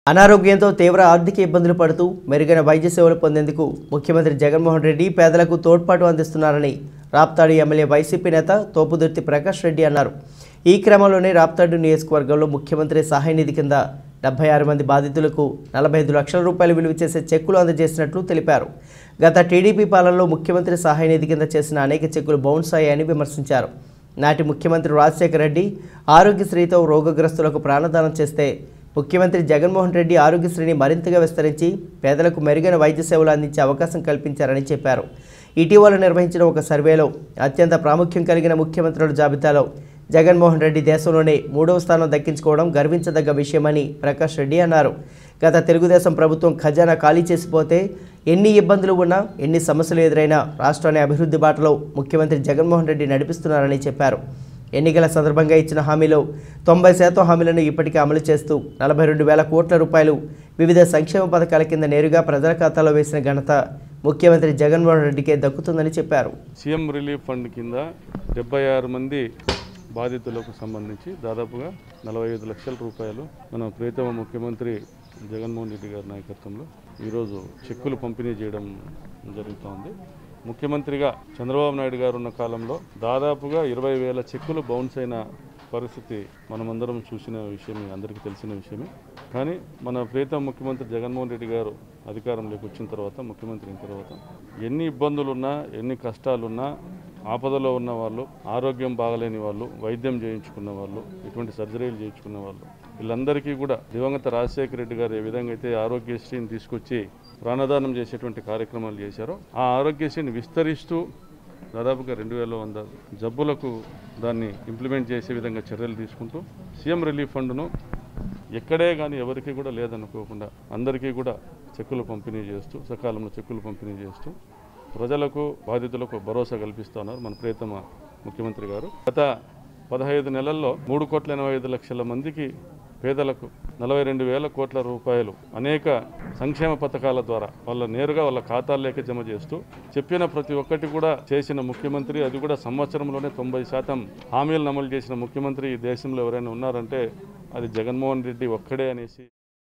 అనారోగ్యంతో తీవ్ర ఆర్థిక ఇబ్బందులు పడుతూ మెరుగైన వైద్య సేవలు పొందేందుకు ముఖ్యమంత్రి జగన్మోహన్ రెడ్డి పేదలకు తోడ్పాటు అందిస్తున్నారని రాప్తాడు ఎమ్మెల్యే వైసీపీ నేత తోపుదుర్తి ప్రకాష్ రెడ్డి అన్నారు ఈ క్రమంలోనే రాప్తాడు నియోజకవర్గంలో ముఖ్యమంత్రి సహాయ నిధి కింద డెబ్బై ఆరు మంది బాధితులకు నలభై ఐదు లక్షల రూపాయలు విలువ చేసే చెక్కులు అందజేసినట్లు తెలిపారు గత టీడీపీ పాలనలో ముఖ్యమంత్రి సహాయ నిధి కింద చేసిన అనేక చెక్కులు బౌన్స్ అయ్యాయని విమర్శించారు నాటి ముఖ్యమంత్రి రాజశేఖర రెడ్డి ఆరోగ్యశ్రీతో రోగగ్రస్తులకు ప్రాణదానం చేస్తే ముఖ్యమంత్రి జగన్మోహన్ రెడ్డి ఆరోగ్యశ్రీని మరింతగా విస్తరించి పేదలకు మెరుగైన వైద్య సేవలు అందించే అవకాశం కల్పించారని చెప్పారు ఇటీవల నిర్వహించిన ఒక సర్వేలో అత్యంత ప్రాముఖ్యం కలిగిన ముఖ్యమంత్రుల జాబితాలో జగన్మోహన్ రెడ్డి దేశంలోనే మూడవ స్థానం దక్కించుకోవడం గర్వించదగ్గ విషయమని ప్రకాష్ రెడ్డి అన్నారు గత తెలుగుదేశం ప్రభుత్వం ఖజానా ఖాళీ చేసిపోతే ఎన్ని ఇబ్బందులు ఉన్నా ఎన్ని సమస్యలు ఎదురైనా రాష్ట్రాన్ని అభివృద్ధి బాటలో ముఖ్యమంత్రి జగన్మోహన్ రెడ్డి నడిపిస్తున్నారని చెప్పారు ఎన్నికల సందర్భంగా ఇచ్చిన హామీలో తొంభై శాతం హామీలను ఇప్పటికే అమలు చేస్తూ నలభై రెండు వేల కోట్ల రూపాయలు వివిధ సంక్షేమ పథకాల కింద నేరుగా ప్రజల ఖాతాలో వేసిన ఘనత ముఖ్యమంత్రి జగన్మోహన్ రెడ్డికే దక్కుతుందని చెప్పారు సీఎం రిలీఫ్ ఫండ్ కింద డెబ్బై ఆరు మంది బాధితులకు సంబంధించి దాదాపుగా నలభై ఐదు లక్షల రూపాయలు మన ప్రియతమ ముఖ్యమంత్రి జగన్మోహన్ రెడ్డి గారి నాయకత్వంలో ఈరోజు చెక్కులు పంపిణీ చేయడం జరుగుతోంది ముఖ్యమంత్రిగా చంద్రబాబు నాయుడు గారు ఉన్న కాలంలో దాదాపుగా ఇరవై వేల చెక్కులు బౌన్స్ అయిన పరిస్థితి మనమందరం చూసిన విషయమే అందరికీ తెలిసిన విషయమే కానీ మన ప్రియతమ ముఖ్యమంత్రి జగన్మోహన్ రెడ్డి గారు అధికారంలోకి వచ్చిన తర్వాత ముఖ్యమంత్రి అయిన తర్వాత ఎన్ని ఇబ్బందులున్నా ఎన్ని కష్టాలున్నా ఆపదలో ఉన్న వాళ్ళు ఆరోగ్యం బాగలేని వాళ్ళు వైద్యం చేయించుకున్న వాళ్ళు ఇటువంటి సర్జరీలు చేయించుకున్న వాళ్ళు వీళ్ళందరికీ కూడా దివంగత రాజశేఖర రెడ్డి గారు ఏ విధంగా అయితే ఆరోగ్యశ్రీని తీసుకొచ్చి ప్రాణదానం చేసేటువంటి కార్యక్రమాలు చేశారో ఆ ఆరోగ్యశ్రీని విస్తరిస్తూ దాదాపుగా రెండు వేల వంద జబ్బులకు దాన్ని ఇంప్లిమెంట్ చేసే విధంగా చర్యలు తీసుకుంటూ సీఎం రిలీఫ్ ఫండ్ను ఎక్కడే కానీ ఎవరికి కూడా లేదనుకోకుండా అందరికీ కూడా చెక్కులు పంపిణీ చేస్తూ సకాలంలో చెక్కులు పంపిణీ చేస్తూ ప్రజలకు బాధితులకు భరోసా కల్పిస్తున్నారు మన ప్రియతమ ముఖ్యమంత్రి గారు గత పదహైదు నెలల్లో మూడు కోట్ల ఎనభై ఐదు లక్షల మందికి పేదలకు నలభై రెండు వేల కోట్ల రూపాయలు అనేక సంక్షేమ పథకాల ద్వారా వాళ్ళ నేరుగా వాళ్ళ ఖాతాల్లోకి జమ చేస్తూ చెప్పిన ప్రతి ఒక్కటి కూడా చేసిన ముఖ్యమంత్రి అది కూడా సంవత్సరంలోనే తొంభై శాతం హామీలను అమలు చేసిన ముఖ్యమంత్రి ఈ దేశంలో ఎవరైనా ఉన్నారంటే అది జగన్మోహన్ రెడ్డి ఒక్కడే అనేసి